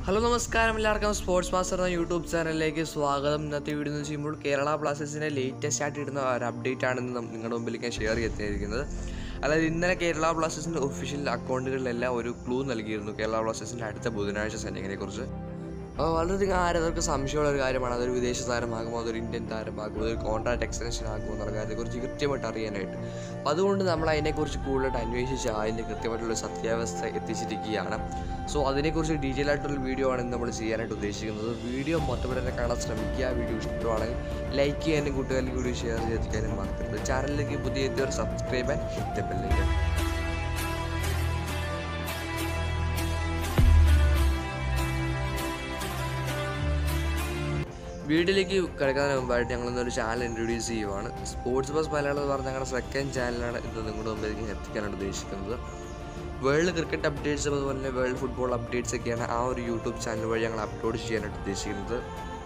Hello നമസ്കാരം എല്ലാവർക്കും sports master എന്ന യൂട്യൂബ് ചാനലിലേക്ക് സ്വാഗതം ഇന്നത്തെ വീഡിയോ എന്ന് ചെയ്യുമ്പോൾ കേരള ബ്ലാസ്റ്റേഴ്സിൻ്റെ ലേറ്റസ്റ്റ് ആയിട്ട് ഇടുന്ന ഒരു അപ്ഡേറ്റ് ആണ് ഇന്ന് നം- നിങ്ങളുടെ മുമ്പിലേക്ക് ഞാൻ ഷെയർ ചെയ്തിരിക്കുന്നത് അതായത് ഇന്നലെ കേരള ബ്ലാസ്റ്റേഴ്സിൻ്റെ ഒഫീഷ്യൽ അക്കൗണ്ടുകളിലെല്ലാം ഒരു ക്ലൂ നൽകിയിരുന്നു കേരള ബ്ലാസ്റ്റേഴ്സിൻ്റെ അടുത്ത ബുധനാഴ്ച സൈനിങ്ങിനെ കുറിച്ച് അപ്പോൾ വളരെയധികം ആരാധകർക്ക് സംശയമുള്ള ഒരു കാര്യമാണ് അതൊരു വിദേശ താരമാകുമോ അതൊരു ഇന്ത്യൻ താരമാകുമോ അതൊരു കോൺട്രാക്ട് എക്സ്റ്റൻഷൻ ആകുമോ എന്നുള്ള കാര്യത്തെക്കുറിച്ച് കൃത്യമായിട്ട് അറിയാനായിട്ട് അപ്പോൾ അതുകൊണ്ട് നമ്മൾ അതിനെക്കുറിച്ച് കൂടുതലായിട്ട് അന്വേഷിച്ച് അതിൻ്റെ കൃത്യമായിട്ടുള്ള സത്യാവസ്ഥ എത്തിച്ചിരിക്കുകയാണ് സോ അതിനെക്കുറിച്ച് ഡീറ്റെയിൽ ആയിട്ടുള്ള വീഡിയോ ആണ് ഇന്ന് നമ്മൾ ചെയ്യാനായിട്ട് ഉദ്ദേശിക്കുന്നത് വീഡിയോ മൊത്തം തന്നെ കാണാൻ ശ്രമിക്കുക വീഡിയോ ഇഷ്ടമാണെങ്കിൽ ലൈക്ക് ചെയ്യാനും കൂട്ടുകാരിലേക്ക് വീഡിയോ ഷെയർ ചെയ്തിരിക്കാനും മറക്കരുത് ചാനലിലേക്ക് പുതിയ എത്തിയവർ subscribe and hit the bell icon. വീഡിയോയിലേക്ക് കിടക്കുന്നതിന് മുമ്പായിട്ട് ഞങ്ങളിന്നൊരു ചാനൽ ഇൻട്രൊഡ്യൂസ് ചെയ്യുവാണ് സ്പോർട്സ് ബസ് മലയാളം എന്ന് പറഞ്ഞ ഞങ്ങളുടെ സെക്കൻഡ് ചാനലാണ് ഇന്ന് നിങ്ങളുടെ മുമ്പിലേക്ക് എത്തിക്കാനാണ് ഉദ്ദേശിക്കുന്നത് വേൾഡ് ക്രിക്കറ്റ് അപ്ഡേറ്റ്സ് അതുപോലെ തന്നെ വേൾഡ് ഫുട്ബോൾ അപ്ഡേറ്റ്സ് ഒക്കെയാണ് ആ ഒരു യൂട്യൂബ് ചാനൽ വഴി ഞങ്ങൾ അപ്ലോഡ് ചെയ്യാനായിട്ട് ഉദ്ദേശിക്കുന്നത്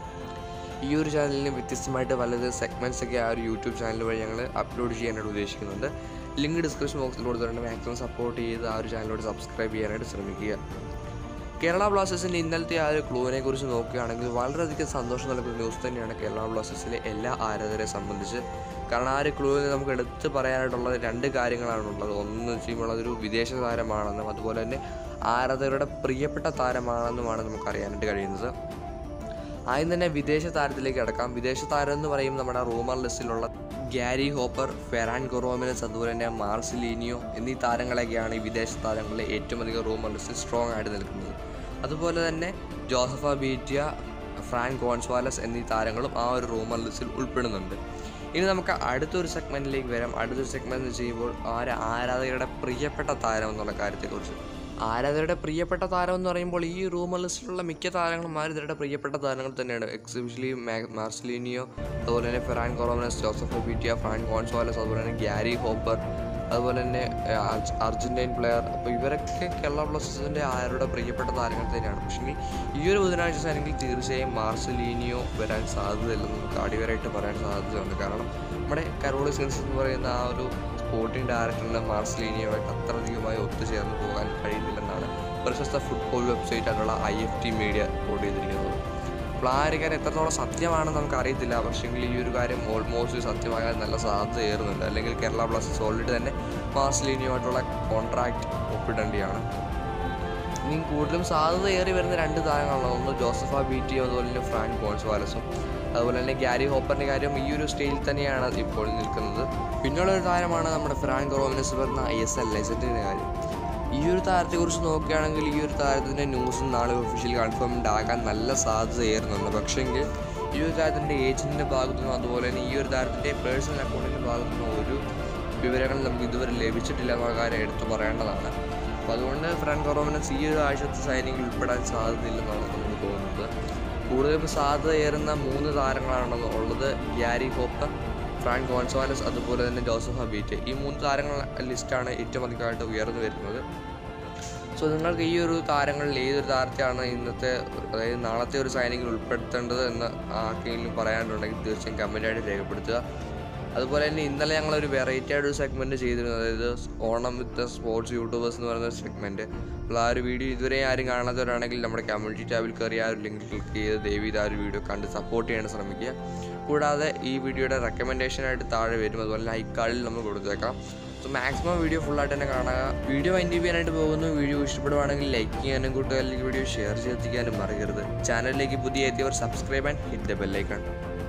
ഈ ഒരു ചാനലിന് വ്യത്യസ്തമായിട്ട് പലത് സെഗ്മെൻറ്റ്സ് ഒക്കെ ആ ഒരു യൂട്യൂബ് ചാനൽ വഴി ഞങ്ങൾ അപ്ലോഡ് ചെയ്യാനായിട്ട് ഉദ്ദേശിക്കുന്നുണ്ട് ലിങ്ക് ഡിസ്ക്രിപ്ഷൻ ബോക്സിൽ കൊടുത്തിട്ടുണ്ട് മാക്സിമം സപ്പോർട്ട് ചെയ്ത് ആ ഒരു ചാനലോട് സബ്സ്ക്രൈബ് ചെയ്യാനായിട്ട് ശ്രമിക്കുക കേരള ബ്ലാസ്റ്റേഴ്സിൻ്റെ ഇന്നലത്തെ ആ ഒരു ക്ലൂവിനെ കുറിച്ച് നോക്കുകയാണെങ്കിൽ വളരെയധികം സന്തോഷം നൽകുന്ന ന്യൂസ് തന്നെയാണ് കേരള ബ്ലാസ്റ്റേഴ്സിലെ എല്ലാ ആരാധകരെ സംബന്ധിച്ച് കാരണം ആ ഒരു ക്ലൂവിൽ നമുക്ക് എടുത്ത് പറയാനായിട്ടുള്ളത് രണ്ട് കാര്യങ്ങളാണുള്ളത് ഒന്ന് വെച്ച് കഴിയുമ്പോൾ അതൊരു വിദേശ താരമാണെന്നും അതുപോലെ തന്നെ ആരാധകരുടെ പ്രിയപ്പെട്ട താരമാണെന്നുമാണ് നമുക്ക് അറിയാനായിട്ട് കഴിയുന്നത് ആദ്യം തന്നെ വിദേശ താരത്തിലേക്ക് കിടക്കാം വിദേശ താരം എന്ന് പറയുമ്പോൾ നമ്മുടെ റൂമർ ലിസ്റ്റിലുള്ള ഗ്യാരി ഹോപ്പർ ഫെറാൻ കൊറോമിനസ് അതുപോലെ തന്നെ മാർസിലീനിയോ എന്നീ താരങ്ങളൊക്കെയാണ് ഈ വിദേശ താരങ്ങളിലെ ഏറ്റവും അധികം റൂമർ ലിസ്റ്റിൽ സ്ട്രോങ് ആയിട്ട് നിൽക്കുന്നത് അതുപോലെ തന്നെ ജോസഫ ബീറ്റിയ ഫ്രാൻ കോൺസ്വാലസ് എന്നീ താരങ്ങളും ആ ഒരു റൂമർ ലിസ്റ്റിൽ ഉൾപ്പെടുന്നുണ്ട് ഇനി നമുക്ക് അടുത്തൊരു സെഗ്മെൻറ്റിലേക്ക് വരാം അടുത്തൊരു സെഗ്മെൻറ്റ് എന്ന് ചെയ്യുമ്പോൾ ആര് ആരാധകരുടെ പ്രിയപ്പെട്ട താരം എന്നുള്ള കാര്യത്തെക്കുറിച്ച് ആരാധകരുടെ പ്രിയപ്പെട്ട താരം എന്ന് പറയുമ്പോൾ ഈ റൂമർ ലിസ്റ്റിലുള്ള മിക്ക താരങ്ങളും ആരാധകരുടെ പ്രിയപ്പെട്ട താരങ്ങൾ തന്നെയാണ് എക്സിബിഷലി മാർസലിനിയോ അതുപോലെ തന്നെ Ferran Corominas Joseba Beitia Fran Gonzalez അതുപോലെ തന്നെ ഗ്യാരി ഹോപ്പർ അതുപോലെ തന്നെ ഏഹ്, അർജ- അർജന്റീൻ പ്ലെയർ അപ്പോൾ ഇവരൊക്കെ കേരള ബ്ലാസ്റ്റേഴ്സിൻ്റെ ആരുടെ പ്രിയപ്പെട്ട താരങ്ങൾ തന്നെയാണ് പക്ഷേ ഈ ഒരു ബുധനാഴ്ച ആണെങ്കിൽ തീർച്ചയായും മാർസലീനിയോ വരാൻ സാധ്യതയില്ലെന്ന് നമുക്ക് അടിവരായിട്ട് പറയാൻ സാധ്യതയുണ്ട് കാരണം നമ്മുടെ കരോളി സിൻസ് എന്ന് പറയുന്ന ആ ഒരു സ്പോർട്ടിംഗ് ഡയറക്ടറിന് മാർസലീനിയുമായിട്ട് അത്രയധികമായി ഒത്തുചേർന്ന് പോകാൻ കഴിയുന്നില്ലെന്നാണ് പ്രശസ്ത ഫുട്ബോൾ വെബ്സൈറ്റ് ആയിട്ടുള്ള I F T media report ചെയ്തിരിക്കുന്നത് അപ്പോൾ ആ ഒരു കാര്യം എത്രത്തോളം സത്യമാണെന്ന് നമുക്ക് അറിയത്തില്ല പക്ഷേങ്കിൽ ഈ ഒരു കാര്യം ഓൾമോസ്റ്റ് സത്യമാകാൻ നല്ല സാധ്യത ഏറുന്നുണ്ട് അല്ലെങ്കിൽ കേരള ബ്ലാസ്റ്റേഴ്സ് ഓൾറെഡി തന്നെ മാർസലീനിയുമായിട്ടുള്ള കോൺട്രാക്റ്റ് ഒപ്പിടേണ്ടിയാണ് ഇനി കൂടുതലും സാധ്യത ഏറി വരുന്ന രണ്ട് താരങ്ങളാണ് ഒന്ന് ജോസഫ ബീറ്റിയും അതുപോലെ തന്നെ ഫ്രാൻ കോൺസ്വാലസും അതുപോലെ തന്നെ ഗ്യാരി ഹോപ്പറിൻ്റെ കാര്യം ഈ ഒരു സ്റ്റേജിൽ തന്നെയാണ് ഇപ്പോൾ നിൽക്കുന്നത് പിന്നെയുള്ള ഒരു താരമാണ് നമ്മുടെ ഫ്രാൻ കൊറോമിനസ് പറഞ്ഞ ഐ എസ് എൽ ലെജൻഡിൻ്റെ കാര്യം ഈ ഒരു താരത്തെക്കുറിച്ച് നോക്കുകയാണെങ്കിൽ ഈ ഒരു താരത്തിൻ്റെ ന്യൂസും നാളെ ഒഫീഷ്യൽ കൺഫേംഡ് ആകാൻ നല്ല സാധ്യത ഏറുന്നുണ്ട് പക്ഷേങ്കിൽ ഈ ഒരു താരത്തിൻ്റെ ഏജൻറ്റിൻ്റെ ഭാഗത്തുനിന്നും അതുപോലെ തന്നെ ഈ ഒരു താരത്തിൻ്റെ പേഴ്സണൽ അക്കൗണ്ടിൻ്റെ ഭാഗത്തുനിന്നും ഒരു വിവരങ്ങൾ നമുക്ക് ഇതുവരെ ലഭിച്ചിട്ടില്ല എന്നുള്ള കാര്യം എടുത്തു പറയേണ്ടതാണ് അപ്പോൾ അതുകൊണ്ട് ഫ്രണ്ട് കൊറോമിനസ് ഈ ഒരു ആഴ്ചത്തെ സൈനിങ്ങിൽ ഉൾപ്പെടാൻ സാധ്യതയില്ലെന്നാണ് നമുക്ക് തോന്നുന്നത് കൂടുതലും സാധ്യത ഏറുന്ന മൂന്ന് താരങ്ങളാണ് ഉള്ളത് ഗ്യാരി ഹോപ്പർ ഫ്രാൻ ഗോൺസോലസ് അതുപോലെ തന്നെ ജോസഫ് ഹബീറ്റ് ഈ മൂന്ന് താരങ്ങളുടെ ലിസ്റ്റാണ് ഏറ്റവും അധികമായിട്ട് ഉയർന്നു വരുന്നത് സോ നിങ്ങൾക്ക് ഈ ഒരു താരങ്ങളിൽ ഏതൊരു താരത്തെയാണ് ഇന്നത്തെ അതായത് നാളത്തെ ഒരു സൈനിങ്ങിൽ ഉൾപ്പെടുത്തേണ്ടത് എന്ന് ആർക്കെങ്കിലും പറയാനുണ്ടെങ്കിൽ തീർച്ചയായും കമൻറ്റായിട്ട് രേഖപ്പെടുത്തുക അതുപോലെ തന്നെ ഇന്നലെ ഞങ്ങളൊരു വെറൈറ്റി ആയിട്ട് ഒരു സെഗ്മെൻറ്റ് ചെയ്തിരുന്നു അതായത് ഓണം വിത്ത് സ്പോർട്സ് യൂട്യൂബേഴ്സ് എന്ന് പറയുന്ന സെഗ്മെൻറ്റ് അപ്പോൾ ആ ഒരു വീഡിയോ ഇതുവരെ ആരും കാണാത്തവരാണെങ്കിൽ നമ്മുടെ കമ്മ്യൂണിറ്റി ടാബിൽ കയറി ആ ഒരു ലിങ്ക് ക്ലിക്ക് ചെയ്ത് ദയവ് ചെയ്ത് ആ ഒരു വീഡിയോ കണ്ട് സപ്പോർട്ട് ചെയ്യാൻ ശ്രമിക്കുക കൂടാതെ ഈ വീഡിയോയുടെ റെക്കമെൻഡേഷനായിട്ട് താഴെ വരും അതുപോലെ ലൈക്ക് കാർഡിൽ നമ്മൾ കൊടുത്തേക്കാം സോ മാക്സിമം വീഡിയോ ഫുള്ളായിട്ട് തന്നെ കാണുക വീഡിയോ വൈൻഡ് ചെയ്യാനായിട്ട് പോകുന്നു വീഡിയോ ഇഷ്ടപ്പെടുവാണെങ്കിൽ ലൈക്ക് ചെയ്യാനും കൂട്ടുകാരിലേക്ക് വീഡിയോ ഷെയർ ചെയ്തെത്തിക്കാനും മറക്കരുത് ചാനലിലേക്ക് പുതിയ എത്തിയവർ subscribe and hit the bell icon